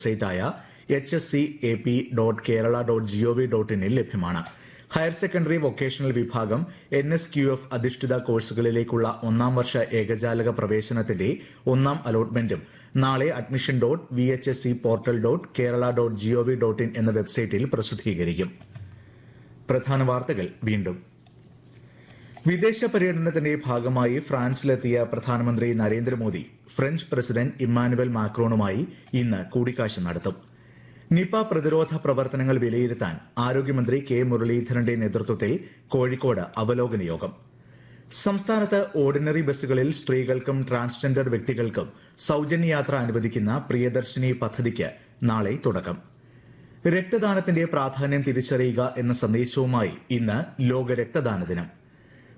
വെബ്സൈറ്റായ H S C A P dot Kerala dot G O V dot ഇനിൽ ലഭ്യമാണ് higher secondary vocational വിഭാഗം N S Q F അധിഷ്ഠിത കോഴ്സുകളിലേക്കുള്ള ഒന്നാം വർഷ ഏകജാലക പ്രവേശനത്തിന്റെ ഒന്നാം അലോട്ട്മെന്റും നാളെ admission dot V H S C portal dot Kerala dot G O V dot in എന്ന വെബ്സൈറ്റിൽ പ്രസിദ്ധീകരിക്കും പ്രധാന വാർത്തകൾ വീണ്ടും വിദേശ പര്യടനത്തിന്റെ ഭാഗമായി ഫ്രാൻസിലെത്തിയ പ്രധാനമന്ത്രി നരേന്ദ്രമോദി ഫ്രഞ്ച് പ്രസിഡന്റ് ഇമ്മാനുവൽ മാക്രോണുമായി ഇന്ന് കൂടിക്കാഴ്ച നടത്തും നിപ പ്രതിരോധ പ്രവർത്തനങ്ങൾ വിലയിരുത്താൻ ആരോഗ്യമന്ത്രി കെ മുരളീധരന്റെ നേതൃത്വത്തിൽ കോഴിക്കോട് അവലോകന യോഗം സംസ്ഥാനത്ത് ഓർഡിനറി ബസ്സുകളിൽ സ്ത്രീകൾക്കും ട്രാൻസ്ജെൻഡർ വ്യക്തികൾക്കും സൌജന്യ യാത്ര അനുവദിക്കുന്ന പ്രിയദർശിനി പദ്ധതിക്ക് നാളെ തുടക്കം രക്തദാനത്തിന്റെ പ്രാധാന്യം തിരിച്ചറിയുക എന്ന സന്ദേശവുമായി ഇന്ന് ലോക രക്തദാന ദിനം